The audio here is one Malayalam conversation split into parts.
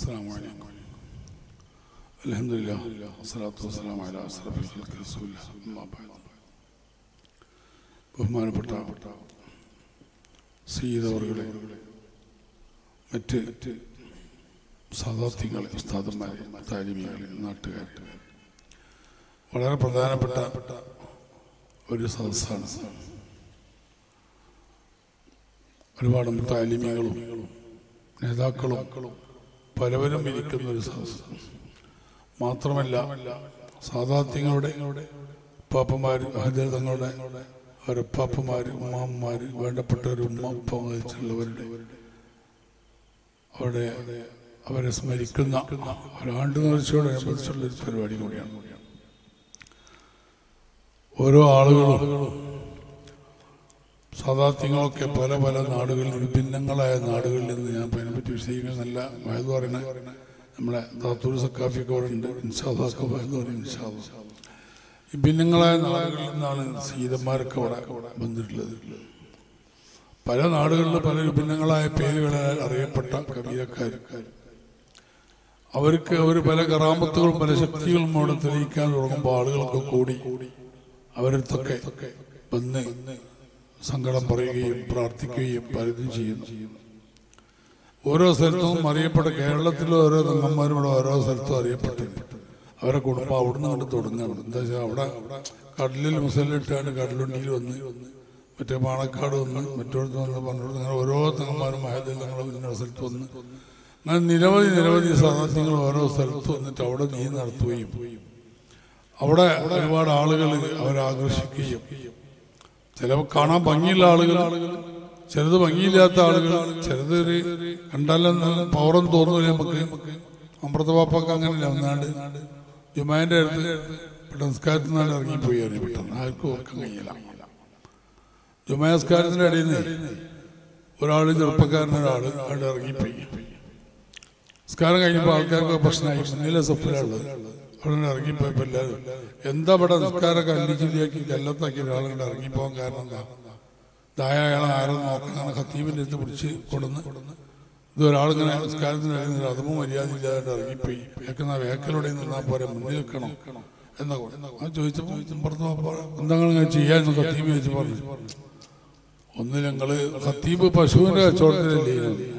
السلام عليكم الحمد لله والصلاة والسلام على أشرف الخلق رسول الله أما بعد ബഹുമാനപ്പെട്ട സീതവറുകളെ മറ്റ് സാധാർത്ഥ്യങ്ങളെ ഉസ്താദന്മാരെ താലിമികളെ നാട്ടുകാരെ വളരെ പ്രധാനപ്പെട്ട ഒരു സദസ്സാണ് ഒരുപാട് താലിമികളും നേതാക്കളും പലവരും ഇരിക്കുന്ന ഒരു സദസ്സ് മാത്രമല്ല സാധാത്യങ്ങളുടെ പാപ്പന്മാർ അഹദർ തങ്ങളുടെ അവരപ്പാപ്പന്മാര് ഉമ്മാമ്മമാര് വേണ്ടപ്പെട്ട ഒരു ഉമ്മ ഉപ്പ വഹിച്ചുള്ളവരുടെ അവിടെ അവരെ സ്മരിക്കുന്ന ഒരാണ്ട് നേർച്ചയോടനുബന്ധിച്ചുള്ള ഒരു പരിപാടി കൂടിയാണ് ഓരോ ആളുകളും സാധാത്യങ്ങളൊക്കെ പല പല നാടുകളിൽ വിഭിന്നങ്ങളായ നാടുകളിൽ നിന്ന് ഞാൻ അതിനെപ്പറ്റി വിശദീകരിക്കാൻ നല്ല വയത് പറയുന്ന നമ്മളെ താത്തൂർ സക്കാഫിയൊക്കെ അവിടെ ഉണ്ട് ഇൻഷാദൊക്കെ വയത് പറയും ഇൻഷാദ് വിഭിന്നങ്ങളായ നാടുകളിൽ നിന്നാണ് സീതന്മാരൊക്കെ അവിടെ വന്നിട്ടുള്ളത് പല നാടുകളിലും പല വിഭിന്നങ്ങളായ പേരുകളാൽ അറിയപ്പെട്ട കബീരക്കാർ അവർക്ക് അവർ പല കറാമത്തുകളും പല ശക്തികളും അവിടെ തെളിയിക്കാൻ തുടങ്ങുമ്പോൾ ആളുകളൊക്കെ കൂടി അവരടുത്തൊക്കെ വന്ന് സങ്കടം പറയുകയും പ്രാർത്ഥിക്കുകയും പലതും ചെയ്യുന്നു ഓരോ സ്ഥലത്തും അറിയപ്പെട്ട കേരളത്തിലെ ഓരോ തങ്ങന്മാരും ഇവിടെ ഓരോ സ്ഥലത്തും അറിയപ്പെട്ടത് അവരെ കുടുംബം അവിടുന്ന് കണ്ട് തുടങ്ങുകയാണ് എന്താ വെച്ചാൽ അവിടെ കടലിൽ മുസലിട്ടാണ് കടലുണ്ടിയിൽ വന്ന് മറ്റേ പാണക്കാട് വന്ന് മറ്റോടത്ത് വന്ന് പണ്ടോടത്ത് അങ്ങനെ ഓരോ തങ്ങന്മാരും മഹദിൽ തങ്ങൾ ഇന്ന സ്ഥലത്ത് വന്ന് അങ്ങനെ നിരവധി നിരവധി സാധാത്യങ്ങൾ ഓരോ സ്ഥലത്ത് വന്നിട്ട് അവിടെ നീ നടത്തുകയും അവിടെ ഒരുപാട് ആളുകൾ അവരെ ആകർഷിക്കുകയും ചില കാണാൻ ഭംഗിയുള്ള ആളുകൾ ചിലത് ഭംഗിയില്ലാത്ത ആളുകൾ ചിലത് ഒരു കണ്ടാലെന്ന് പൗറം തോന്നൂല നമുക്ക് അമൃതപാപ്പൊക്കെ അങ്ങനെയല്ല ഒന്നാണ്ട് ജുമാന്റെ അടുത്ത് നമസ്കാരത്തിൽ നിന്നാണ് ഇറങ്ങിപ്പോയി അറിയാം പെട്ടെന്ന് ആർക്കും ഓർക്കാൻ കഴിയില്ല ജുമാസ്കാരത്തിന്റെ ഇടയിൽ നിന്ന് ഒരാൾ ചെറുപ്പക്കാരൻ ഒരാൾ അവിടെ ഇറങ്ങിപ്പോയി നിസ്കാരം കഴിഞ്ഞപ്പോൾ ആൾക്കാർക്ക് പ്രശ്നമായി മുന്നിലെ സഫിലുള്ളത് അവിടെ നിന്ന് ഇറങ്ങിപ്പോയപ്പോൾ എല്ലാവരും എന്താ ഇവിടെ നിസ്കാരം കല്ലിച്ചില്ലാക്കി കല്ലത്താക്കി ഒരാളുകൊണ്ട് ഇറങ്ങിപ്പോകാൻ കാരണം എന്താ ഇതായ അയാളെ ആരും നോക്കാൻ ഖത്തീബിൻ്റെ അടുത്ത് പിടിച്ച് കൊടുന്ന് ഇത് ഒരാളിങ്ങനെ നിസ്കാരത്തിന് കഴിയുന്നില്ല അതും മര്യാദ ഇല്ലാതെ ഇറങ്ങിപ്പോയി വേക്കുന്ന വേക്കലൂടെ നിന്നാൽ പോരെ മുന്നിൽ വെക്കണം എന്നാ ആ ചോദിച്ചപ്പോൾ പറഞ്ഞു എന്താ നിങ്ങൾ ചെയ്യാന്ന് ഖത്തീബ് ചോദിച്ചു പറഞ്ഞു ഒന്ന് ഞങ്ങള് ഖത്തീബ് പശുവിന്റെ കച്ചവടത്തിലല്ലേ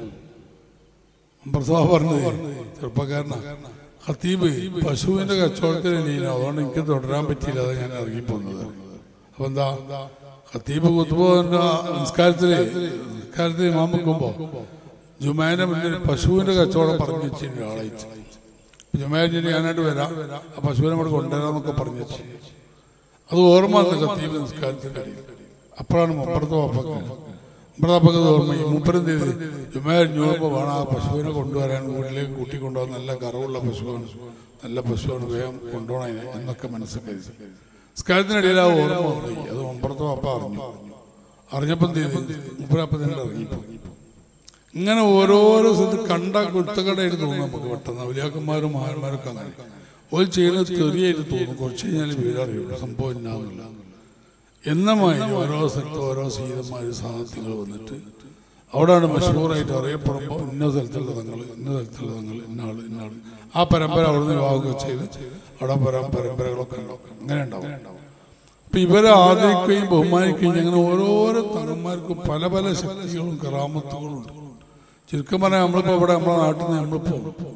പ്രസാദ് പറഞ്ഞത് ചെറുപ്പക്കാരനാ ഖത്തീബ് പശുവിന്റെ കച്ചവടത്തിലല്ലേ അതുകൊണ്ട് എനിക്ക് തുടരാൻ പറ്റിയില്ല അതാ ഞാൻ ഇറങ്ങിപ്പോന്നത് അപ്പൊ എന്താ ഖത്തീബ് കുത്തുബോന്റെ സംസ്കാരത്തില് സംസ്കാരത്തിൽ ഇമാം വെക്കുമ്പോ ജുമാന്റെ മുന്നിൽ പശുവിന്റെ കച്ചവടം പറഞ്ഞു വെച്ചിട്ടുണ്ട് ആളയച്ച് ജുമാജിന് ഞാനായിട്ട് വരാം ആ പശുവിനെ കൂടെ കൊണ്ടുവരാന്നൊക്കെ പറഞ്ഞു വെച്ച് അത് ഓർമ്മ വന്നു ഖത്തീബ് സംസ്കാരത്തിന്റെ അടിയിൽ അപ്പോഴാണ് മുപ്പുറത്ത് വാപ്പക്ക് മുപ്പുറത്താപ്പക്ക് ഓർമ്മ ഈ മുപ്പരം ചെയ്ത് ജുമാരിഞ്ഞോളുമ്പോൾ വേണം ആ പശുവിനെ കൊണ്ടുവരാൻ വീട്ടിലേക്ക് കൂട്ടിക്കൊണ്ടുപോകാൻ നല്ല കറവുള്ള പശുവാണ് നല്ല പശുവാണ് വേഗം കൊണ്ടുപോകണം അതിനെ എന്നൊക്കെ മനസ്സിലാക്കി സ്കാരത്തിനിടയിൽ ആ ഓർമ്മ വന്നു അത് മുപ്പുറത്ത് വാപ്പ അറിഞ്ഞു അറിഞ്ഞപ്പം എന്ത് ചെയ്തു മുപ്പരപ്പം തന്നെ ഇറങ്ങിപ്പോയി ഇങ്ങനെ ഓരോരോ സ്ഥലത്ത് കണ്ട കുത്തകടയായിട്ട് തോന്നും നമുക്ക് പെട്ടെന്ന് വലിയാക്കന്മാരും മഹാന്മാരൊക്കെ അങ്ങനെ ഒരു ചെയ്യുന്നത് ചെറിയായിട്ട് തോന്നും കുറച്ച് കഴിഞ്ഞാൽ വീടറിയുള്ളൂ സംഭവം ഇന്നാന്നില്ല എന്നമായി ഓരോ സ്ഥലത്ത് ഓരോ സീതന്മാർ സാഹിത്യങ്ങൾ വന്നിട്ട് അവിടെയാണ് മഷൂറായിട്ട് അറിയപ്പെടുമ്പോൾ ഇന്ന സ്ഥലത്തുള്ള തങ്ങൾ ഇന്ന സ്ഥലത്തുള്ള തങ്ങൾ ഇന്നാൾ ഇന്നാൾ ആ പരമ്പര അവിടുന്ന് വിവാഹമൊക്കെ ചെയ്ത് അവിടെ പരം പരമ്പരകളൊക്കെ ഉണ്ടാവും അങ്ങനെ ഉണ്ടാവും അപ്പൊ ഇവരെ ആദരിക്കുകയും ബഹുമാനിക്കുകയും അങ്ങനെ ഓരോരോ തങ്ങന്മാർക്കും പല പല ശക്തികളും കറാമത്തുകളും ഉണ്ട് ചുരുക്കം പറഞ്ഞാൽ നമ്മളിപ്പോ ഇവിടെ നമ്മളെ നാട്ടിൽ നിന്ന് നമ്മളിപ്പോ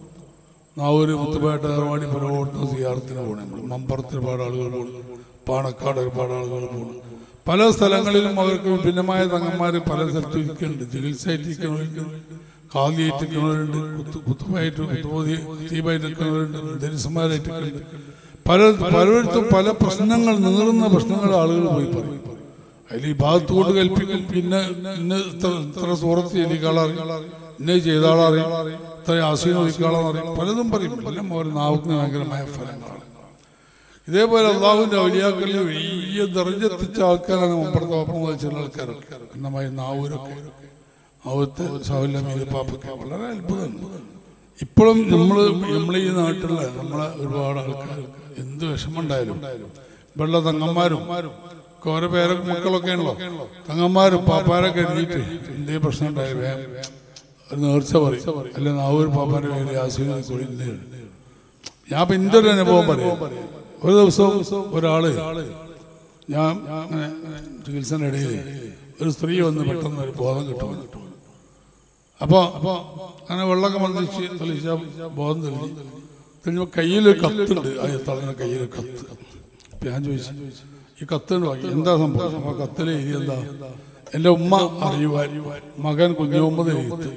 നാവൂര് മുത്തുപേട്ട ഏർവാടി പലവോടത്ത് സിയാറത്തിന് പോകണം നമ്മൾ മമ്പറത്തിന് ഒരുപാട് ആളുകൾ പോകണം പാണക്കാട് ഒരുപാട് ആളുകൾ പോകണം പല സ്ഥലങ്ങളിലും അവർക്ക് വിഭിന്നമായ തങ്ങന്മാർ പല സ്ഥലത്തും ഇരിക്കുന്നുണ്ട് ചികിത്സയായിട്ട് ഇരിക്കുന്നവരുണ്ട് കാതിയായിട്ട് ഇരിക്കുന്നവരുണ്ട് കുത്തു കുത്തുമായിട്ട് കുത്തുബോധി കുത്തീപായിട്ട് ഇരിക്കുന്നവരുണ്ട് ദരിസന്മാരായിട്ട് ഇരിക്കുന്നുണ്ട് പല പലയിടത്തും പല പ്രശ്നങ്ങൾ നീറുന്ന പ്രശ്നങ്ങൾ ആളുകൾ പോയി പറയും അതിൽ ഈ ഭാഗത്തോട്ട് കൽപ്പിക്കും പിന്നെ ഇന്ന് ഇത്ര ഇത്ര സൂറത്ത് ചെയ്തിക്കാളറിയും ഇന്ന ചെയ്ത ആളറിയും ഇത്ര ആസീന ഒഴിക്കാളറിയും പലതും പറയും എല്ലാം ഓരോ നാവുക്കുന്ന ഭയങ്കരമായ ഫലങ്ങളാണ് ഇതേപോലെ അള്ളാഹുവിന്റെ ഔലിയാക്കളിൽ വലിയ ദർജെത്തിച്ച ആൾക്കാരാണ് മുമ്പത്തെ പാപ്പം വഹിച്ചുള്ള ആൾക്കാരൊക്കെ എന്നമായി നാവൂരൊക്കെ നാവത്തെ സാഹുല്ലമീത് പാപ്പൊക്കെ വളരെ അത്ഭുതമാണ് ഇപ്പോഴും നമ്മൾ നമ്മളെ ഈ നാട്ടിലുള്ള നമ്മളെ ഒരുപാട് ആൾക്കാർ എന്ത് വിഷമുണ്ടായാലും വെള്ള തങ്ങന്മാരും ഓരോ പേരെ മക്കളൊക്കെ ഉണ്ടല്ലോ തങ്ങന്മാരും പാപ്പാരൊക്കെ എഴുതിയിട്ട് എന്തേ പ്രശ്നം ഉണ്ടായാലും വേഗം ഒരു നേർച്ച പറയും അല്ല നാവൂർ പാപ്പാന്റെ പേര് യാസീൻ കൊഴിഞ്ഞാണ് ഞാൻ ഇപ്പൊ എൻ്റെ ഒരു അനുഭവം പറയാം ഒരു ദിവസം ഒരാള് ഞാൻ അങ്ങനെ ചികിത്സയുടെ ഇടയിൽ ഒരു സ്ത്രീ വന്ന് പെട്ടെന്ന് ഒരു ബോധം കിട്ടും അപ്പോ അപ്പോ അങ്ങനെ വെള്ളമൊക്കെ മന്ത്രിച്ച് തെളിച്ച ബോധം തെളിഞ്ഞ് തെളിഞ്ഞപ്പോൾ കയ്യിലൊരു കത്തുണ്ട് ആ തളഞ്ഞ കയ്യിലൊരു കത്ത് അപ്പൊ ഞാൻ ചോദിച്ചു ഈ കത്തിന് വാങ്ങി എന്താ സംഭവം ആ കത്തിലെ എഴുതി എന്താ എൻ്റെ ഉമ്മ അറിയുവാൻ മകൻ കുഞ്ഞുമ്പത് എഴുത്ത്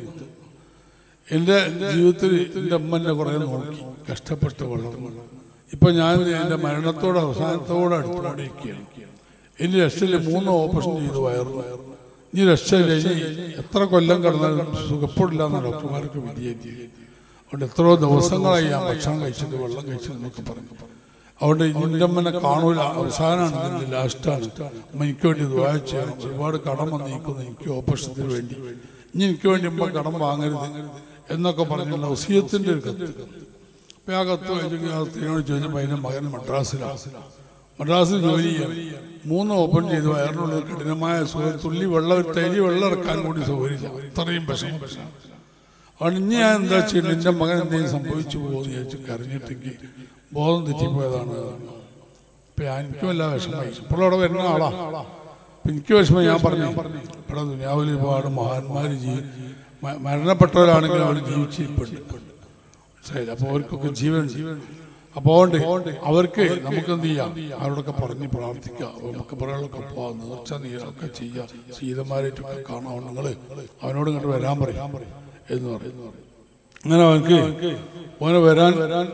എൻ്റെ ജീവിതത്തിൽ എൻ്റെ അമ്മ എന്നെ കുറേ നോക്കി കഷ്ടപ്പെട്ട് വളർന്നു ഇപ്പൊ ഞാൻ എൻ്റെ മരണത്തോട് അവസാനത്തോടെ അടുത്തോടെയൊക്കെയാണ് ഇനി രക്ഷയില്ല മൂന്ന് ഓപ്പറേഷൻ ചെയ്തു വയറു ഇനി രക്ഷയില്ല ഇനി എത്ര കൊല്ലം കിടന്നാലും സുഖപ്പെടില്ല എന്ന് ഡോക്ടർമാർക്ക് വിധിയെത്തി അതുകൊണ്ട് എത്രയോ ദിവസങ്ങളായി ഞാൻ ഭക്ഷണം കഴിച്ചിട്ട് വെള്ളം കഴിച്ചിട്ട് എന്നൊക്കെ പറഞ്ഞു അതുകൊണ്ട് എൻ്റെ അമ്മനെ കാണൂല അവസാനമാണ് ഇതിൻ്റെ ലാസ്റ്റാണ് അമ്മ എനിക്ക് വേണ്ടി ദ്വാര ചെയ്യണം ഒരുപാട് കടം വന്നിരിക്കുന്നു എനിക്ക് ഓപ്പറേഷത്തിന് വേണ്ടി ഇനി എനിക്ക് വേണ്ടി അമ്മ കടം വാങ്ങരുത് എന്നൊക്കെ പറഞ്ഞുള്ള ഒസിയത്തിൻ്റെ ഒരു കത്ത് അപ്പൊ ആ കത്ത് വായിച്ചെങ്കിൽ ആ സ്ത്രീയോട് ചോദിച്ചപ്പോൾ അതിന്റെ മകൻ മദ്രാസിലാണ് മദ്രാസിൽ ജോലി ചെയ്യാൻ മൂന്ന് ഓപ്പൺ ചെയ്ത് വയറിനുള്ള കഠിനമായ സുഖം തുള്ളി വെള്ളം ഒരു തരി വെള്ളം ഇറക്കാൻ കൂടി സൗകര്യമില്ല അത്രയും വിഷമം അതുകൊണ്ട് ഇനി ഞാൻ എന്താ ചെയ്യുന്നത് എന്റെ മകൻ എന്തെങ്കിലും സംഭവിച്ചു പോകുമെന്ന് വിചാരിച്ചു കരഞ്ഞിട്ടെങ്കിൽ ബോധം തെറ്റിപ്പോയതാണ് ഇപ്പൊ ഞാൻ എനിക്കും എല്ലാ വിഷമമായി ഇപ്പോൾ അവിടെ വരുന്ന ആളാ അപ്പൊ എനിക്ക് വിഷമം ഞാൻ പറഞ്ഞു ഇവിടെ ദുനിയാവിൽ ഒരുപാട് മഹാന്മാർ ജീവി മ- മരണപ്പെട്ടവരാണെങ്കിലും അവർ ജീവിച്ചിരിപ്പുണ്ട് മനസ്സിലായില്ല അപ്പോൾ അവർക്കൊക്കെ ജീവൻ അപ്പോൾ അതുകൊണ്ട് അവർക്ക് നമുക്ക് എന്ത് ചെയ്യാം അവരോടൊക്കെ പറഞ്ഞ് പ്രാർത്ഥിക്കാം നമുക്ക് പറയാനൊക്കെ പോവാം നേർച്ച നീരൊക്കെ ചെയ്യാം ശീതന്മാരായിട്ടൊക്കെ കാണാം നിങ്ങൾ അവനോട് ഇങ്ങോട്ട് വരാൻ പറയും എന്ന് പറയും അങ്ങനെ അവർക്ക് ഓനെ വരാൻ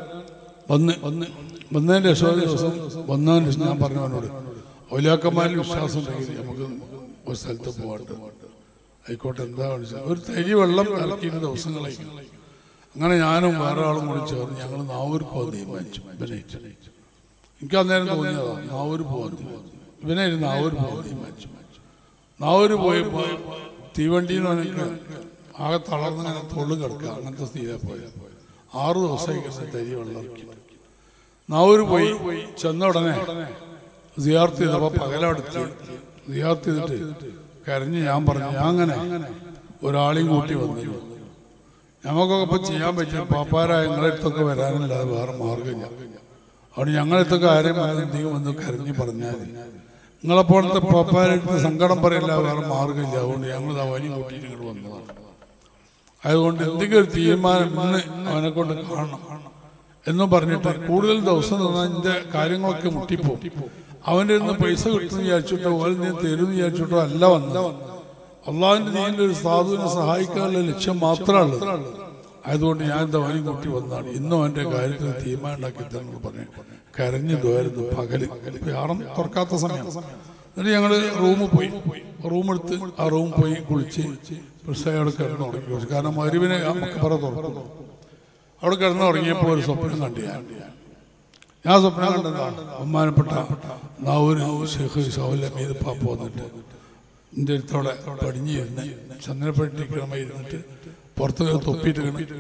വന്ന് വന്ന് വന്നതിൻ്റെ ശേഷം ഒരു ദിവസം വന്നതിന് ശേഷം ഞാൻ പറഞ്ഞു അവനോട് ഔലിയാക്കന്മാരിൽ വിശ്വാസം ഉണ്ടെങ്കിൽ നമുക്ക് ഒരു സ്ഥലത്ത് പോകട്ടെ ആയിക്കോട്ടെ എന്താ വിളിച്ചത് ഒരു തരി വെള്ളം ഇറക്കിയിട്ട് ദിവസങ്ങളായി അങ്ങനെ ഞാനും വേറെ ആളും കൂടി ചേർന്ന് ഞങ്ങൾ നാവൂർ പോകാൻ തീരുമാനിച്ചു ഇവനെ എനിക്ക് അന്നേരം തോന്നിയതാ നാവൂർ പോകാൻ തീരുമാനിച്ചു ഇവനെ നാവൂർ പോകാൻ തീരുമാനിച്ചു നാവൂർ പോയപ്പോൾ തീവണ്ടിയിൽ എനിക്ക് ആകെ തളർന്നിങ്ങനെ തൊള്ളു കിടക്കുക അങ്ങനത്തെ സ്ഥിതിയിലാണ് പോയത് ആറു ദിവസമായി കിടന്ന് തരി വെള്ളം ഇറക്കി നാവൂർ പോയി ചെന്ന ഉടനെ സിയാർത്ത് ചെയ്തപ്പോൾ പകലടുത്ത് സിയാർത്ത് ചെയ്തിട്ട് കരഞ്ഞ് ഞാൻ പറഞ്ഞു ഞാൻ അങ്ങനെ ഒരാളെയും കൂട്ടി വന്നിരുന്നു നമുക്കൊക്കെ ഇപ്പൊ ചെയ്യാൻ പറ്റിയ പാപ്പാരായ ഞങ്ങളടുത്തൊക്കെ വരാനല്ലാതെ വേറെ മാർഗമില്ല അതുകൊണ്ട് ഞങ്ങളടുത്തൊക്കെ ആരെയും എന്തെങ്കിലും വന്ന് കരഞ്ഞ് പറഞ്ഞാൽ നിങ്ങളെപ്പോലത്തെ പാപ്പാരടുത്ത് സങ്കടം പറയില്ല വേറെ മാർഗമില്ല അതുകൊണ്ട് ഞങ്ങൾ അവനും കൂട്ടിയിട്ട് ഇങ്ങോട്ട് വന്നതാണ് അതുകൊണ്ട് എന്തെങ്കിലും ഒരു തീരുമാനം ഇന്ന് അവനെ കൊണ്ട് കാണണം എന്നും പറഞ്ഞിട്ട് കൂടുതൽ ദിവസം നിന്നാൽ ഇതിന്റെ കാര്യങ്ങളൊക്കെ മുട്ടിപ്പോവും അവന്റെ നിന്ന് പൈസ കിട്ടുമെന്ന് വിചാരിച്ചിട്ടോ ഓരോ നീ തരുമെന്ന് വിചാരിച്ചിട്ടോ അല്ല വന്നത് അള്ളാഹിന്റെ നീന്റെ ഒരു സാധുവിനെ സഹായിക്കാനുള്ള ലക്ഷ്യം മാത്രമാണ് അതുകൊണ്ട് ഞാൻ എന്താ അവനും കുട്ടി വന്നതാണ് ഇന്നും അവന്റെ കാര്യത്തിൽ തീരുമാനം ഉണ്ടാക്കി തന്നെ പറഞ്ഞു കരഞ്ഞു പോയായിരുന്നു പകല് ആറും തുറക്കാത്ത സമയം എന്നിട്ട് ഞങ്ങള് റൂമിൽ പോയി റൂമെടുത്ത് ആ റൂമിൽ പോയി കുളിച്ച് അവിടെ കിടന്ന് ഉറങ്ങി കാരണം മരുവിനെ നമുക്ക് പറ തുറക്കുന്നു അവിടെ കിടന്ന് ഉറങ്ങിയപ്പോൾ ഒരു സ്വപ്നം കണ്ടു ഞാൻ ഞാൻ സ്വപ്നം കണ്ടതാ ബഹുമാനപ്പെട്ട നാവൂര് ഷെയ്ഖ് ഷൗലമീദ് പാപ്പ വന്നിട്ട് എൻ്റെ അടുത്തോടെ പടിഞ്ഞിരുന്ന് ചന്ദ്രപ്പെട്ടിരിക്കണമ ഇരുന്നിട്ട് പുറത്ത് തൊപ്പിയിട്ട്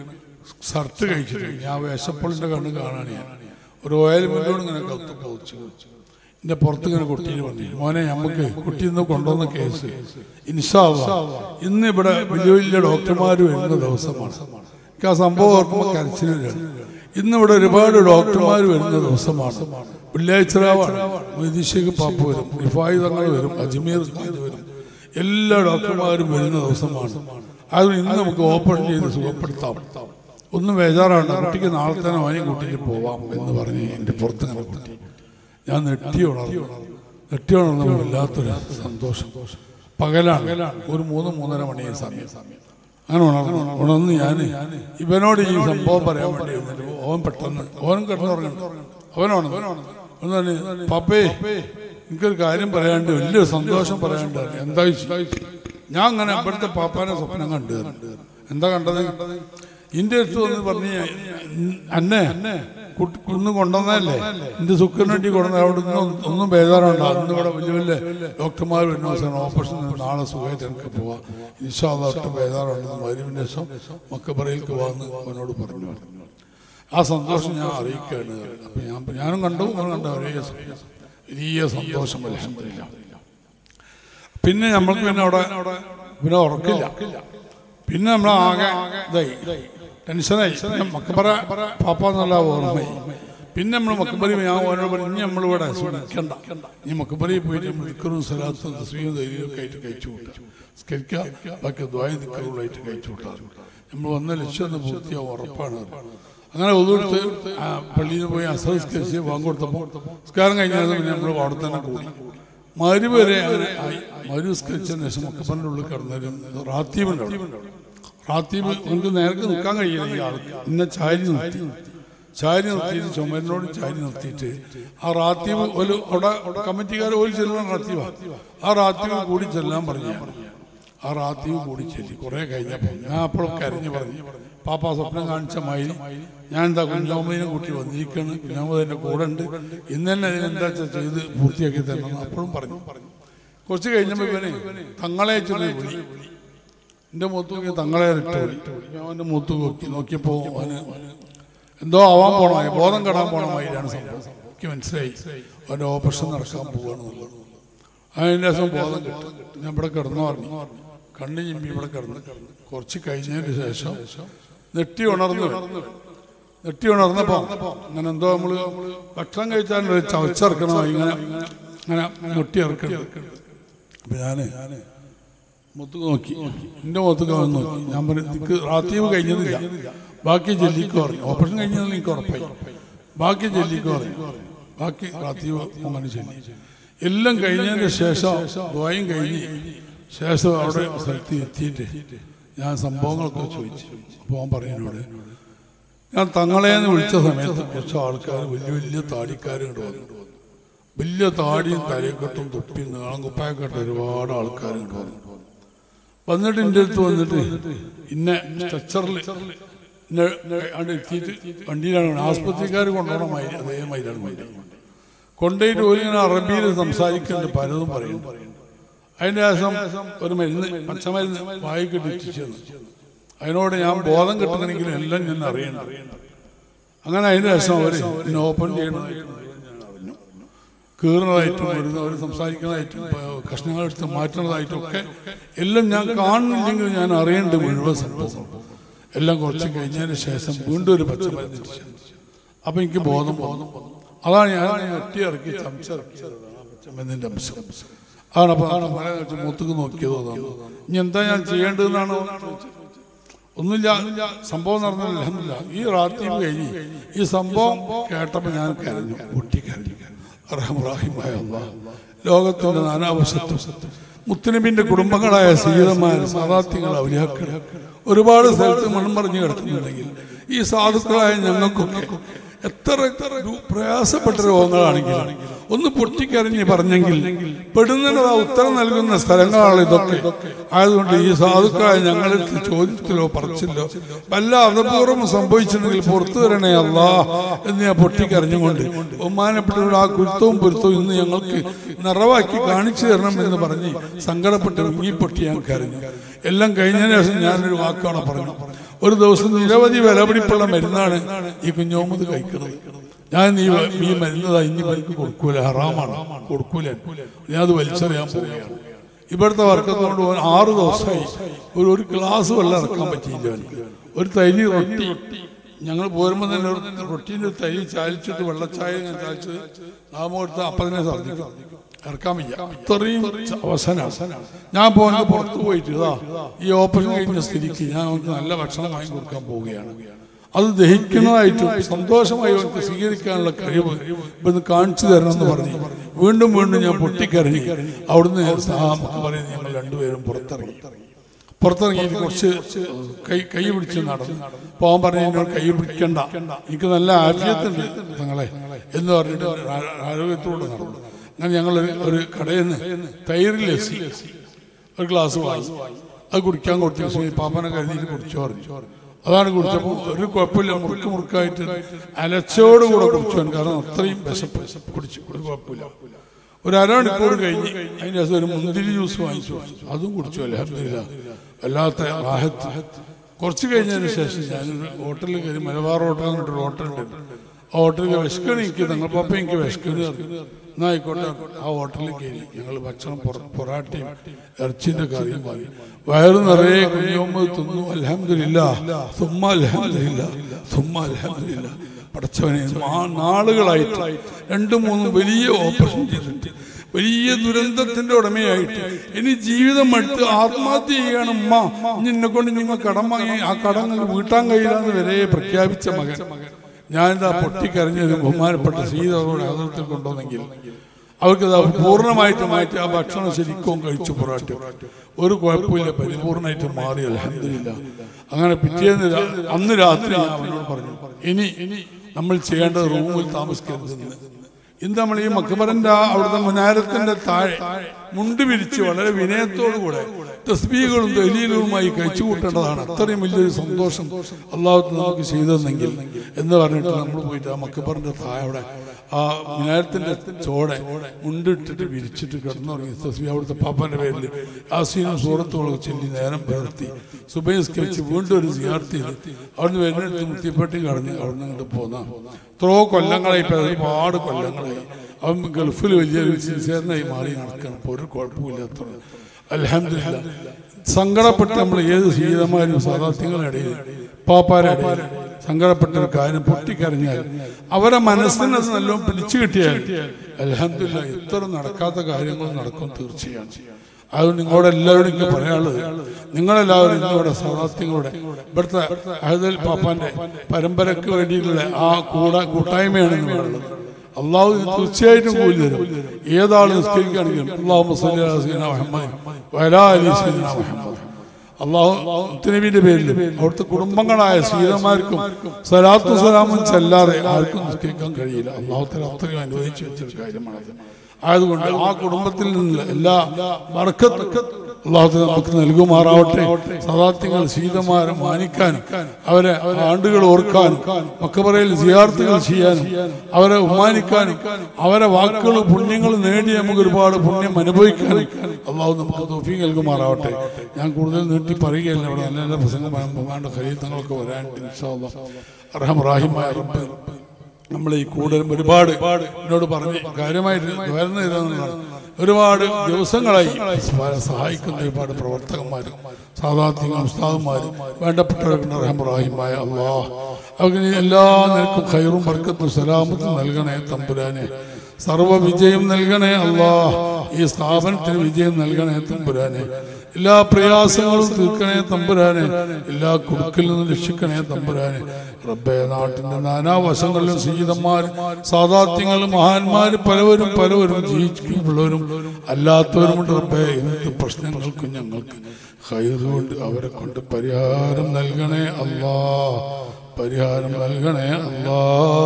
ഷർട്ട് കഴിച്ചിട്ട് ഞാൻ വേശപ്പളിൻ്റെ കണ്ണ് കാണാണ് ഞാൻ ഒരു ഓയിൽ മുന്നോട് ഇങ്ങനെ കത്ത് പോച്ചു എന്റെ പുറത്ത് ഇങ്ങനെ കുട്ടിയിൽ പറഞ്ഞു മോനെ നമുക്ക് കുട്ടി ഇന്ന് കൊണ്ടുവന്ന കേസ് ഇൻഷാവ ഇന്ന് ഇവിടെ വലിയ വലിയ ഡോക്ടർമാർ വരുന്ന ദിവസമാണ് എനിക്ക് ആ സംഭവം ഓർക്കുമ്പോൾ കരച്ചിലാണ് ഇന്ന് ഇവിടെ ഒരുപാട് ഡോക്ടർമാർ വരുന്ന ദിവസമാണ് വെള്ളിയാഴ്ച രാവാണ് വൈദേശിക പാപ്പ വരും റിഫായി തങ്ങൾ വരും അജ്മീർ ഖാൻ വരും എല്ലാ ഡോക്ടർമാരും വരുന്ന ദിവസമാണ് അത് ഇന്ന് നമുക്ക് ഓപ്പറേഷൻ ചെയ്ത് സുഖപ്പെടുത്താം ഒന്നും ബേജാറാണ് കുട്ടിക്ക് നാളെ തന്നെ അവനെ കൂട്ടിയിട്ട് പോവാം എന്ന് പറഞ്ഞ് എൻ്റെ പുറത്തിങ്ങനെ കുട്ടി ഞാൻ നെട്ടി ഉണർന്നു നെട്ടി ഉണർന്നപ്പോൾ വല്ലാത്തൊരു സന്തോഷം പകലാണ് ഒരു മൂന്ന് മൂന്നര മണി സമയം അങ്ങനെ ഉണർന്നു ഉണർന്ന് ഞാൻ ഇവനോട് ഈ സംഭവം പറയാൻ വേണ്ടി ഇരുന്നിട്ട് ഓൻ പെട്ടെന്ന് ഓൻ കിടന്നുറങ്ങുന്നു അവനാണ് ഒന്നാണ് പപ്പേ എനിക്കൊരു കാര്യം പറയാണ്ട് വലിയൊരു സന്തോഷം പറയാണ്ട് എന്താ ചോദിച്ചു? ഞാൻ അങ്ങനെ ഇവിടുത്തെ പാപ്പാനെ സ്വപ്നം കണ്ടു എന്താ കണ്ടത് ഇന്റെ അടുത്ത് വന്ന് പറഞ്ഞ അന്നെ കുട്ടി കുന്ന് കൊണ്ടുവന്നതല്ലേ എന്റെ സുഖത്തിന് വേണ്ടി കൊണ്ടുവന്ന അവിടെ ഒന്നും ഒന്നും ബേജാറുണ്ടോ അന്ന് ഇവിടെ വലിയ വലിയ ഡോക്ടർമാർ വരുന്ന ദിവസം ഓപ്പറേഷൻ നാളെ സുഖമായിട്ട് എനിക്ക് പോവാം ഇൻഷാല്ല ഒട്ടും ബേജാറുണ്ടെന്ന് മരുവിന്റെ ശേഷം മക്കബറയിലേക്ക് വന്ന് അവനോട് പറഞ്ഞു ആ സന്തോഷം ഞാൻ അറിയിക്കുകയാണ് അപ്പൊ ഞാൻ ഞാനും കണ്ടു അവൻ കണ്ട ഒരേ സന്തോഷം. വലിയ സന്തോഷം അലഹമില്ല പിന്നെ നമ്മൾക്ക് പിന്നെ അവിടെ പിന്നെ ഉറക്കില്ല പിന്നെ നമ്മൾ ആകെ ഇതായി ടെൻഷനായി പിന്നെ മക്കബറ പാപ്പ എന്നുള്ള ഓർമ്മയായി പിന്നെ നമ്മൾ മക്കബറി ഞാൻ ഓനോട് പറഞ്ഞു ഇനി നമ്മളിവിടെ ശ്രമിക്കണ്ട ഈ മക്കബറിയിൽ പോയിട്ട് നമ്മൾ ദിക്കറും സ്ഥലത്തും തസ്വീയും ധൈര്യമൊക്കെ ആയിട്ട് കഴിച്ചു കൂട്ടുക സ്കരിക്കുക ബാക്കി ദ്വായ ദിക്കറുകളായിട്ട് കഴിച്ചു കൂട്ടാറ് നമ്മൾ വന്ന ലക്ഷ്യം ഒന്ന് പൂർത്തിയാവും ഉറപ്പാണ് അത്. അങ്ങനെ ഒതുകൊടുത്ത് പള്ളിയിൽ പോയി അസംസ്കരിച്ച് വാങ്ങിക്കൊടുത്തപ്പോൾ സംസ്കാരം കഴിഞ്ഞാൽ പിന്നെ നമ്മൾ അവിടെ തന്നെ കൂടി മരു വരെ അങ്ങനെ ആയി മരു സ്കരിച്ചതിന് ശേഷം മക്കപ്പൻ്റെ ഉള്ളിൽ കിടന്നൊരു റാത്തീബുണ്ട് അവിടെ റാത്തീബ് നമുക്ക് നേരത്തെ നിൽക്കാൻ കഴിയില്ല ഈ ആൾക്ക് ഇന്നെ ചാരി നിർത്തി ചാരി നിർത്തിയിട്ട് ചുമരിനോട് ചാരി നിർത്തിയിട്ട് ആ റാത്തീബ് ഒരു അവിടെ കമ്മിറ്റിക്കാർ ഒരു ചെല്ലുന്ന റാത്തീബാ ആ റാത്തീബ് കൂടി ചെല്ലാൻ പറഞ്ഞു ആ റാത്തീവ് കൂടി ചെല്ലി കുറെ കഴിഞ്ഞപ്പോൾ ഞാൻ അപ്പോഴൊക്കെ കരഞ്ഞു പറഞ്ഞു പാപ്പ സ്വപ്നം കാണിച്ച മാതിരി ഞാൻ എന്താ കുഞ്ഞാമതിനെ കൂട്ടി വന്നിരിക്കുകയാണ് കുഞ്ഞാമത് എൻ്റെ കൂടെ ഉണ്ട് ഇന്ന് തന്നെ അതിനെന്താ വെച്ചാ ചെയ്ത് പൂർത്തിയാക്കി തരണം അപ്പോഴും പറഞ്ഞു കുറച്ച് കഴിഞ്ഞപ്പോൾ ഇവനെ തങ്ങളെ ചെന്ന് വിളി എൻ്റെ മുഖത്ത് നോക്കി തങ്ങളെ ഇട്ട് വിളി ഞാൻ അവൻ്റെ മുഖത്ത് നോക്കി നോക്കിയപ്പോൾ അവന് എന്തോ ആവാൻ പോണമായി ബോധം കെടാൻ പോണമായിട്ടാണ് സംഭവം എനിക്ക് മനസ്സിലായി അവൻ്റെ ഓപ്പറേഷൻ നടക്കാൻ പോവുകയാണെന്നുള്ളത് അതിൻ്റെ ശേഷം ബോധം കിട്ടും ഞാൻ ഇവിടെ കിടന്നു പറഞ്ഞു കണ്ണു ചിമ്പി ഇവിടെ കിടന്ന് കുറച്ച് കഴിഞ്ഞതിന് ശേഷം നെട്ടി ഉണർന്നു നെട്ടി ഉണർന്നപ്പോ അങ്ങനെ എന്തോ നമ്മള് ഭക്ഷണം കഴിച്ചാൽ ഒരു ചവച്ചിറക്കണം ഇങ്ങനെ അങ്ങനെ നെട്ടി ഇറക്കണം അപ്പൊ ഞാന് മുത്തുക്ക് നോക്കി എന്റെ മുത്തുക്ക് അവൻ നോക്കി ഞാൻ പറഞ്ഞു നിനക്ക് റാത്തീവ് കഴിഞ്ഞതില്ല ബാക്കി ജെല്ലിക്ക് പറഞ്ഞു ഓപ്പറേഷൻ കഴിഞ്ഞത് എനിക്ക് ഉറപ്പായി ബാക്കി ജെല്ലിക്ക് പറഞ്ഞു ബാക്കി റാത്തീവ് അങ്ങനെ ചെല്ലി എല്ലാം കഴിഞ്ഞതിന് ശേഷം ദ്വയം കഴിഞ്ഞ് ശേഷം അവിടെ സ്ഥലത്ത് എത്തിയിട്ട് ഞാൻ സംഭവങ്ങളൊക്കെ ചോദിച്ചു അപ്പോൾ അവൻ പറയുന്നോട് ഞാൻ തങ്ങളെന്ന് വിളിച്ച സമയത്ത് കുറച്ച് ആൾക്കാർ വലിയ വലിയ താടിക്കാർ ഇങ്ങോട്ട് വന്നു വലിയ താടിയും തലയെക്കെട്ടും തൊപ്പിയും നീളം കുപ്പായൊക്കെ ഒരുപാട് ആൾക്കാർ ഇങ്ങോട്ട് വന്നു വന്നിട്ട് എൻ്റെ അടുത്ത് വന്നിട്ട് ഇന്നെ സ്ട്രക്ചറിൽ ഇന്നെ അവിടെ എത്തിയിട്ട് വണ്ടിയിലാണ് ആസ്പത്രിക്കാർ കൊണ്ടുപോകണം മൈ- അതേ മൈലാണ് വണ്ടി കൊണ്ടുപോയിട്ട് ഒരു ഇങ്ങനെ അറബിയിൽ സംസാരിക്കുന്നുണ്ട് പലതും പറയുന്നു അതിൻ്റെ ശേഷം ഒരു മരുന്ന് പച്ചമരുന്ന് വായിക്ക് ഇട്ടിച്ചു അതിനോട് ഞാൻ ബോധം കിട്ടണമെങ്കിലും എല്ലാം ഞാൻ അറിയണം അങ്ങനെ അതിൻ്റെ ശേഷം അവർ എന്നെ ഓപ്പൺ ചെയ്യണമായിട്ടും ഞാൻ അറിഞ്ഞു കീറുന്നതായിട്ടും വരുന്ന അവർ സംസാരിക്കുന്നതായിട്ടും പ- കഷ്ണങ്ങളെടുത്ത് മാറ്റുന്നതായിട്ടും ഒക്കെ എല്ലാം ഞാൻ കാണുന്നില്ലെങ്കിൽ ഞാൻ അറിയേണ്ട മുഴുവൻ സംഭവം എല്ലാം കുറച്ച് കഴിഞ്ഞതിന് ശേഷം വീണ്ടും ഒരു പച്ചമരുന്ന് ഇട്ടിച്ചു അപ്പൊ എനിക്ക് ബോധം വന്നു അതാണ് ഞാൻ ഒറ്റ ഇറക്കി ചമച്ചിറക്കിയത് പച്ചമരുന്നിന്റെ അംശം അതാണ് അപ്പൊ മല വെച്ച് മൂത്തുക്ക് നോക്കിയത് അതാണ് ഇനി എന്താ ഞാൻ ചെയ്യേണ്ടതെന്നാണ് ഒന്നുമില്ല സംഭവം നടന്നില്ല അൽഹംദുലില്ലാ. ഈ റാത്തീവ് കഴിഞ്ഞ് ഈ സംഭവം കേട്ടപ്പോൾ ഞാൻ കരഞ്ഞു പൊട്ടിക്കരഞ്ഞു റഹ്മുറാഹിമായ അല്ലാഹ്. ലോകത്തിന്റെ നാനാവശത്തും മുത്തനബിന്റെ കുടുംബങ്ങളായ സീതന്മാർ സാധാത്യങ്ങൾ ഔലിയാക്കൾ ഒരുപാട് സ്ഥലത്ത് മൺമറിഞ്ഞു കിടക്കുന്നുണ്ടെങ്കിൽ ഈ സാധുക്കളായ ഞങ്ങൾക്കൊക്കെ എത്ര എത്ര രൂ- പ്രയാസപ്പെട്ട രോഗങ്ങളാണെങ്കിലും ഒന്ന് പൊട്ടിക്കരഞ്ഞ് പറഞ്ഞെങ്കിൽ പെടുന്നതിന് ആ ഉത്തരം നൽകുന്ന സ്ഥലങ്ങളാണ് ഇതൊക്കെ ആയതുകൊണ്ട് ഈ സാധുക്കളായ ഞങ്ങൾക്ക് ചോദ്യത്തിലോ പറച്ചിലോ വല്ല അപൂർവം സംഭവിച്ചിട്ടുണ്ടെങ്കിൽ പുറത്തു വരണേ അല്ലാ എന്ന് ഞാൻ പൊട്ടിക്കരഞ്ഞുകൊണ്ട് ബഹുമാനപ്പെട്ടവരുടെ ആ കുരുത്തവും പൊരുത്തവും ഇന്ന് ഞങ്ങൾക്ക് നിറവാക്കി കാണിച്ചു തരണം എന്ന് പറഞ്ഞ് സങ്കടപ്പെട്ട് വിങ്ങിപ്പൊട്ടി ഞാൻ കരഞ്ഞു എല്ലാം കഴിഞ്ഞതിന് ശേഷം ഞാനൊരു വാക്കാണ് പറഞ്ഞു ഒരു ദിവസം നിരവധി വിലപിടിപ്പുള്ള മരുന്നാണ് ഈ കുഞ്ഞോമത് കഴിക്കുന്നത് ഞാൻ ഈ വ- ഈ മരുന്ന് ഇനി എനിക്ക് കൊടുക്കൂല ഹറാമാണ് കൊടുക്കൂല ഞാൻ അത് വലിച്ചെറിയാൻ പോവുകയാണ് ഇവിടുത്തെ വർക്കത്തോണ്ട് പോകാൻ ആറ് ദിവസമായി ഒരു ഒരു ഗ്ലാസ് വെള്ളം ഇറക്കാൻ പറ്റിയില്ല എനിക്ക് ഒരു തരി റൊട്ടി ഞങ്ങൾ പോരുമ്പോൾ തന്നെ ഒരു റൊട്ടീൻ്റെ ഒരു തരി ചാലിച്ചിട്ട് വെള്ളച്ചായ ഞാൻ ചാലിച്ചത് നാമം എടുത്ത് അപ്പം തന്നെ ഛർദ്ദിക്കും ഇറക്കാൻ വയ്യ അത്രയും അവസരമാണ് ഞാൻ പോകുന്നത് പുറത്തു പോയിട്ട് ഇതാ ഈ ഓപ്പറേഷൻ കഴിഞ്ഞ സ്ഥിതിക്ക് ഞാൻ അവർക്ക് നല്ല ഭക്ഷണം വാങ്ങി കൊടുക്കാൻ പോവുകയാണ് അത് ദഹിക്കുന്നതായിട്ടും സന്തോഷമായി അവർക്ക് സ്വീകരിക്കാനുള്ള കഴിവ് ഇവിടുന്ന് കാണിച്ചു തരണം എന്ന് പറഞ്ഞു വീണ്ടും വീണ്ടും ഞാൻ പൊട്ടിക്കരഞ്ഞി അവിടുന്ന് നമുക്ക് പറയുന്നത് ഞങ്ങൾ രണ്ടുപേരും പുറത്തിറങ്ങി പുറത്തിറങ്ങിയിട്ട് കുറച്ച് കൈ കൈ പിടിച്ച് നടന്നു പോകാൻ പറഞ്ഞു എന്നോട് കൈ പിടിക്കണ്ട എനിക്ക് നല്ല ആഫിയത്തുണ്ട് തങ്ങളെ എന്ന് പറഞ്ഞിട്ട് ആ- ആരോഗ്യത്തോടെ നടന്നു അങ്ങനെ ഞങ്ങൾ ഒരു- ഒരു കടയിൽ നിന്ന് തൈര് ലസ്സി ഒരു ഗ്ലാസ് വാങ്ങി അത് കുടിക്കാൻ കൊടുത്തു പാപ്പനെ കരുതിയിട്ട് കുടിച്ചു പറഞ്ഞു അതാണ് കുടിച്ചപ്പോൾ ഒരു കുഴപ്പമില്ല മുറുക്ക് മുറുക്കായിട്ട് അലച്ചോടുകൂടെ കുടിച്ചു അവൻ. കാരണം അത്രയും വിശപ്പ് കുടിച്ചു ഒരു കുഴപ്പമില്ല ഒരു അരമണിക്കൂർ കഴിഞ്ഞ് അതിൻ്റെ ശേഷം ഒരു മുന്തിരി ജ്യൂസ് വാങ്ങിച്ചു കുടിച്ചു. അതും കുടിച്ചു അലഹമില്ല വല്ലാത്ത റാഹത്ത് കുറച്ച് കഴിഞ്ഞതിന് ശേഷം ഞാനൊരു ഹോട്ടലിൽ കയറി മലബാർ ഹോട്ടൽ എന്നിട്ടൊരു ഹോട്ടലുണ്ട് ആ ഹോട്ടലിൽ വിശക്കണ എനിക്ക് തങ്ങൾ പാപ്പ എനിക്ക് വിശക്കണ് പറഞ്ഞു എന്നാ ആയിക്കോട്ടെ ആ ഹോട്ടലിൽ കയറി ഞങ്ങൾ ഭക്ഷണം പൊറ- പൊറാട്ടയും ഇറച്ചിന്റെ കറിയും വാങ്ങി വയറു നിറയെ കുഞ്ഞോമ്മ തിന്നു അലഹമില്ല സുമ്മ അലഹമില്ല സുമ്മ അലഹമില്ല പടച്ചവനെ മാ- നാളുകളായിട്ട് രണ്ടും മൂന്നും വലിയ ഓപ്പറേഷൻ ചെയ്തിട്ട് വലിയ ദുരന്തത്തിന്റെ ഉടമയായിട്ട് ഇനി ജീവിതം എടുത്ത് ആത്മഹത്യ ചെയ്യാണ് ഉമ്മ നിന്നെ കൊണ്ട് നിങ്ങൾ കടം വാങ്ങി ആ കടം നിങ്ങൾക്ക് വീട്ടാൻ കഴിയില്ലെന്ന് വരെ പ്രഖ്യാപിച്ച മകൻ ഞാനിതാ പൊട്ടിക്കരഞ്ഞൊരു ബഹുമാനപ്പെട്ട സീതയോട് അതിർത്തിൽ കൊണ്ടുവന്നെങ്കിൽ അവർക്ക് അത് പൂർണ്ണമായിട്ട് മാറ്റി ആ ഭക്ഷണം ശരിക്കും കഴിച്ചു പൊറാട്ട ഒരു കുഴപ്പമില്ല പരിപൂർണമായിട്ട് മാറി അലഹമില്ല അങ്ങനെ പിറ്റേന്ന് രാ- അന്ന് രാത്രി ഞാൻ അവനോട് പറഞ്ഞു ഇനി നമ്മൾ ചെയ്യേണ്ടത് റൂമിൽ താമസിക്കരുതെന്ന് ഇന്ന് നമ്മൾ ഈ മക്കബറിന്റെ ആ അവിടുത്തെ മുനാരത്തിന്റെ താഴെ മുണ്ട് വിരിച്ച് വളരെ വിനയത്തോടു കൂടെ തസ്ബീകളും ദലീലുമായി കഴിച്ചു കൂട്ടേണ്ടതാണ് അത്രയും വലിയൊരു സന്തോഷം അള്ളാഹു നമുക്ക് ചെയ്തെന്നെങ്കിൽ എന്ന് പറഞ്ഞിട്ട് നമ്മൾ പോയിട്ട് ആ മക്കബറിന്റെ താഴെ അവിടെ ആ മിനാരത്തിന്റെ ചോടെ മുണ്ടിട്ടിട്ട് വിരിച്ചിട്ട് കിടന്നുറങ്ങി തസ്ബി അവിടുത്തെ പാപ്പാന്റെ പേരിൽ ആസീനും സൂറത്തുകളൊക്കെ ചൊല്ലി നേരം പുലർത്തി സുബൈസ്കരിച്ച് വീണ്ടും ഒരു സിയാർത്തി ചെയ്ത് അവിടുന്ന് വരുന്നിടത്ത് മുത്തിപ്പെട്ടി കടന്ന് അവിടുന്ന് ഇങ്ങോട്ട് പോന്ന എത്രയോ കൊല്ലങ്ങളായി ഇപ്പൊ ഒരുപാട് കൊല്ലങ്ങളായി അവൻ ഗൾഫിൽ വലിയൊരു സിൻസിയറിനായി മാറി നടക്കണം ഇപ്പൊ ഒരു കുഴപ്പമില്ലാത്ത അലഹമില്ല സങ്കടപ്പെട്ട് നമ്മൾ ഏത് സീതമാരും സാധാത്യങ്ങളുടെ ഇടയിൽ പാപ്പാരുടെ ഇടയിൽ സങ്കടപ്പെട്ട ഒരു കാര്യം പൊട്ടിക്കരഞ്ഞാൽ അവരെ മനസ്സിനെ അത് നല്ലോണം പിടിച്ചു കിട്ടിയാൽ അലഹമില്ല ഇത്ര നടക്കാത്ത കാര്യങ്ങൾ നടക്കും തീർച്ചയാണ് അത് നിങ്ങളോട് എല്ലാവരും എനിക്ക് പറയാനുള്ളത് നിങ്ങളെല്ലാവരും ഇന്നിവിടെ സദാത്യങ്ങളുടെ ഇവിടുത്തെ അഹദൽ പാപ്പാന്റെ പരമ്പരക്ക് വേണ്ടിയിട്ടുള്ള ആ കൂട കൂട്ടായ്മയാണ് നിങ്ങളുള്ളത് അള്ളാഹു തീർച്ചയായിട്ടും കൂലി തരും ഏതാൾ നിസ്കരിക്കുകയാണെങ്കിലും അള്ളാഹു മുഹമ്മദ് വലാ അലി സീന മുഹമ്മദ് അള്ളാഹു നബിന്റെ പേരിലും അവിടുത്തെ കുടുംബങ്ങളായ സീതമാർക്കും സലാത്തു സലാമും ചെല്ലാതെ ആർക്കും നിസ്കരിക്കാൻ കഴിയില്ല അള്ളാഹുത്തിന് അത്രയും അനുവദിച്ചു വെച്ചൊരു കാര്യമാണത് ആയതുകൊണ്ട് ആ കുടുംബത്തിൽ നിന്നുള്ള എല്ലാ മറക്കത്തും അള്ളാഹു നമുക്ക് നൽകുമാറാവട്ടെ സദാത്യങ്ങൾ സീതമാരെ മാനിക്കാനും അവരെ ആണ്ടുകൾ ഓർക്കാനും മക്കബറയിൽ സിയാർത്തുകൾ ചെയ്യാനും അവരെ ഉമ്മാനിക്കാനും അവരെ വാക്കുകൾ പുണ്യങ്ങൾ നേടി നമുക്ക് ഒരുപാട് പുണ്യം അനുഭവിക്കാനും അള്ളാഹു നമുക്ക് തോഫി നൽകുമാറാവട്ടെ ഞാൻ കൂടുതൽ നീട്ടി പറയുകയല്ല ഇവിടെ നല്ല നല്ല പ്രസംഗം ബഹുമാന്റെ ഖലീത്തങ്ങളൊക്കെ വരാൻ അർഹമറാഹിമായ റബ്ബ് നമ്മൾ ഈ കൂടുതലും ഒരുപാട് എന്നോട് പറഞ്ഞ് കാര്യമായിട്ട് വരുന്ന ഇതെന്നുള്ളതാണ് ഒരുപാട് ദിവസങ്ങളായി സഹായിക്കുന്ന ഒരുപാട് പ്രവർത്തകന്മാരും സാധാത്യങ്ങളും ഉസ്താദന്മാരും വേണ്ടപ്പെട്ടവർക്ക് റഹ്മറാഹിമായ അള്ളാഹ് അവർക്ക് എല്ലാ നിനക്കും ഖൈറും ബർക്കത്തും സലാമത്തും നൽകണേ തമ്പുരാനെ സർവ വിജയം നൽകണേ അള്ളാ ഈ സ്ഥാപനത്തിന് വിജയം നൽകണേ തമ്പുരാനെ എല്ലാ പ്രയാസങ്ങളും തീർക്കണേ തമ്പുരാനെ എല്ലാ കുടുക്കിൽ നിന്നും രക്ഷിക്കണേ തമ്പുരാനെ റബ്ബെ നാട്ടിന്റെ നാനാവശങ്ങളിലും സീതന്മാർ സാധാത്യങ്ങളും മഹാന്മാര് പലവരും പലവരും ജീവിച്ചിട്ടുള്ളവരും അല്ലാത്തവരുമുണ്ട് റബ്ബെ എന്ത് പ്രശ്നങ്ങൾക്കും ഞങ്ങൾക്ക് ഹൈറ് കൊണ്ട് അവരെ കൊണ്ട് പരിഹാരം നൽകണേ അല്ലാ പരിഹാരം നൽകണേ അല്ലാ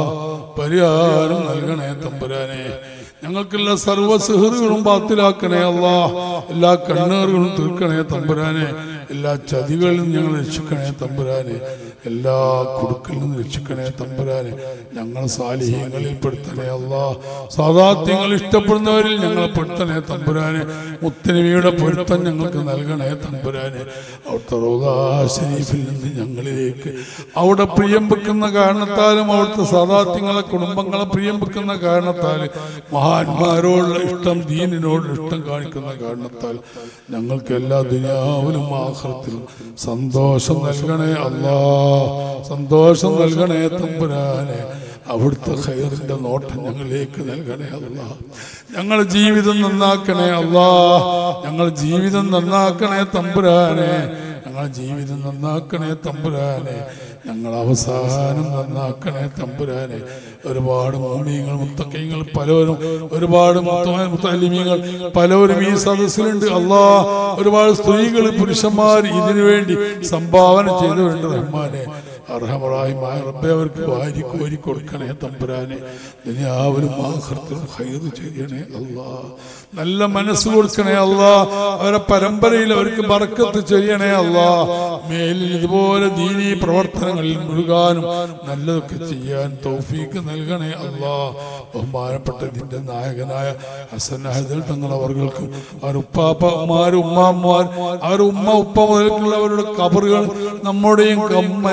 പരിഹാരം നൽകണേ തമ്പുരാനെ ഞങ്ങൾക്കെല്ലാ സർവ്വ സിഹറുകളും ബാത്തിലാക്കണേ അല്ലാ എല്ലാ കണ്ണേറുകളും തീർക്കണേ തമ്പുരാനെ എല്ലാ ചതികളിൽ നിന്നും ഞങ്ങൾ രക്ഷിക്കണേ തമ്പുരാനെ എല്ലാ കുടുക്കിൽ നിന്നും രക്ഷിക്കണേ തമ്പുരാനെ ഞങ്ങൾ സാലിഹ്യങ്ങളിൽ പെടുത്തണേ അല്ലാ സാധാത്യങ്ങൾ ഇഷ്ടപ്പെടുന്നവരിൽ ഞങ്ങളെ പെടുത്തണേ തമ്പുരാനെ മുത്തനവിയുടെ പൊരുത്തം ഞങ്ങൾക്ക് നൽകണേ തമ്പുരാനെ അവിടുത്തെ റോദാ ഷരീഫിൽ നിന്ന് ഞങ്ങളിലേക്ക് അവിടെ പ്രിയം വെക്കുന്ന കാരണത്താലും അവിടുത്തെ സാധാത്യങ്ങളെ കുടുംബങ്ങളെ പ്രിയം വെക്കുന്ന കാരണത്താൽ മഹാന്മാരോടുള്ള ഇഷ്ടം ദീനിനോടുള്ള ഇഷ്ടം കാണിക്കുന്ന കാരണത്താൽ ഞങ്ങൾക്ക് എല്ലാ ദുനിയാവിലും ആഹ്റത്തിലും സന്തോഷം നൽകണേ അല്ലാ സന്തോഷം നൽകണേ തമ്പുരാനെ അവിടുത്തെ ഖൈറിന്റെ നോട്ടം ഞങ്ങളിലേക്ക് നൽകണേ അല്ലാ ഞങ്ങൾ ജീവിതം നന്നാക്കണേ അല്ലാ ഞങ്ങൾ ജീവിതം നന്നാക്കണേ തമ്പുരാനെ ഞങ്ങൾ ജീവിതം നന്നാക്കണേ തമ്പുരാനെ ഞങ്ങൾ അവസാനം നന്നാക്കണേ തമ്പുരാനെ ഒരുപാട് മോമിയങ്ങൾ മുത്തക്കയങ്ങൾ പലവരും ഒരുപാട് മുത്തലിമീങ്ങൾ പലവരും ഈ സദസ്സിലുണ്ട് അല്ലാ ഒരുപാട് സ്ത്രീകൾ പുരുഷന്മാർ ഇതിനു വേണ്ടി സംഭാവന ചെയ്തവരുണ്ട് റഹ്മാനെ അർഹമറാഹിമായ റബ്ബെ അവർക്ക് വാരി കോരി കൊടുക്കണേ തമ്പുരാനെ ദുനിയാവിലും ആഹൃത്തിലും ഹൈറ് ചെയ്യണേ അല്ലാ നല്ല മനസ്സ് കൊടുക്കണേ അല്ലാ അവരെ പരമ്പരയിൽ അവർക്ക് ബർക്കത്ത് ചെയ്യണേ അല്ലാ മേലിൽ ഇതുപോലെ ദീനീ പ്രവർത്തനങ്ങളിൽ മുഴുകാനും നല്ലതൊക്കെ ചെയ്യാൻ തൗഫീക്ക് നൽകണേ അല്ലാ ബഹുമാനപ്പെട്ട ഇതിന്റെ നായകനായ ഹസൻ അഹദൽ തങ്ങൾ അവർക്കും അവർ ഉപ്പാപ്പമാർ ഉമ്മാമാർ അവർ ഉമ്മ ഉപ്പ മുതൽക്കുള്ളവരുടെ കബറുകൾ നമ്മുടെയും കം- മരണപ്പെട്ട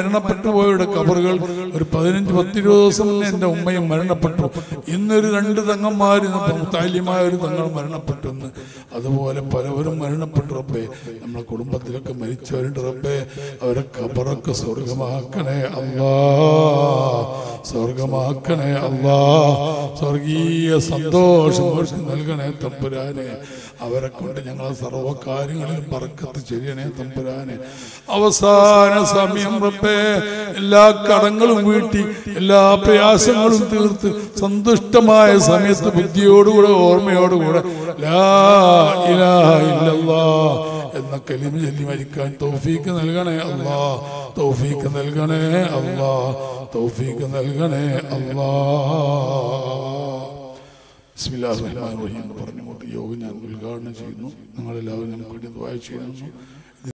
മരണപ്പെട്ടു പോയവരുടെ കബറുകൾ ഒരു പതിനഞ്ച് പത്തിരുപത് ദിവസം മുന്നേ എൻ്റെ ഉമ്മയും മരണപ്പെട്ടു ഇന്നൊരു രണ്ട് തങ്ങന്മാർ താല്യമായ ഒരു തങ്ങൾ മരണപ്പെട്ടു എന്ന് അതുപോലെ പലവരും മരണപ്പെട്ടു റബ്ബേ നമ്മളെ കുടുംബത്തിലൊക്കെ മരിച്ചവരുണ്ട് റബ്ബേ അവരെ കബറൊക്കെ സ്വർഗമാക്കണേ അല്ലാ സ്വർഗമാക്കണേ അല്ലാ സ്വർഗീയ സന്തോഷം അവർക്ക് നൽകണേ തമ്പുരാനെ അവരെ കൊണ്ട് ഞങ്ങളെ സർവ്വ കാര്യങ്ങളിലും പറക്കത്ത് ചെയ്യണേ തമ്പുരാനെ അവസാന സമയം റബ്ബേ എല്ലാ കടങ്ങളും വീട്ടി എല്ലാ പ്രയാസങ്ങളും തീർത്ത് സന്തുഷ്ടമായ സമയത്ത് ബുദ്ധിയോടുകൂടെ ഓർമ്മയോടുകൂടെ ലാ ഇലാഹ ഇല്ലല്ലാ എന്ന കലിമ ചൊല്ലി മരിക്കാൻ തൗഫീക്ക് നൽകണേ അല്ലാ തൗഫീക്ക് നൽകണേ അല്ലാ തൗഫീക്ക് നൽകണേ അല്ലാ ബിസ്മില്ലാഹിർ റഹ്മാനിർ റഹീം പറഞ്ഞുകൊണ്ട് യോഗ ഞാൻ ഉദ്ഘാടനം ചെയ്യുന്നു നിങ്ങളെല്ലാവരും നമുക്ക് വേണ്ടി ദ്വായ ചെയ്യുന്നു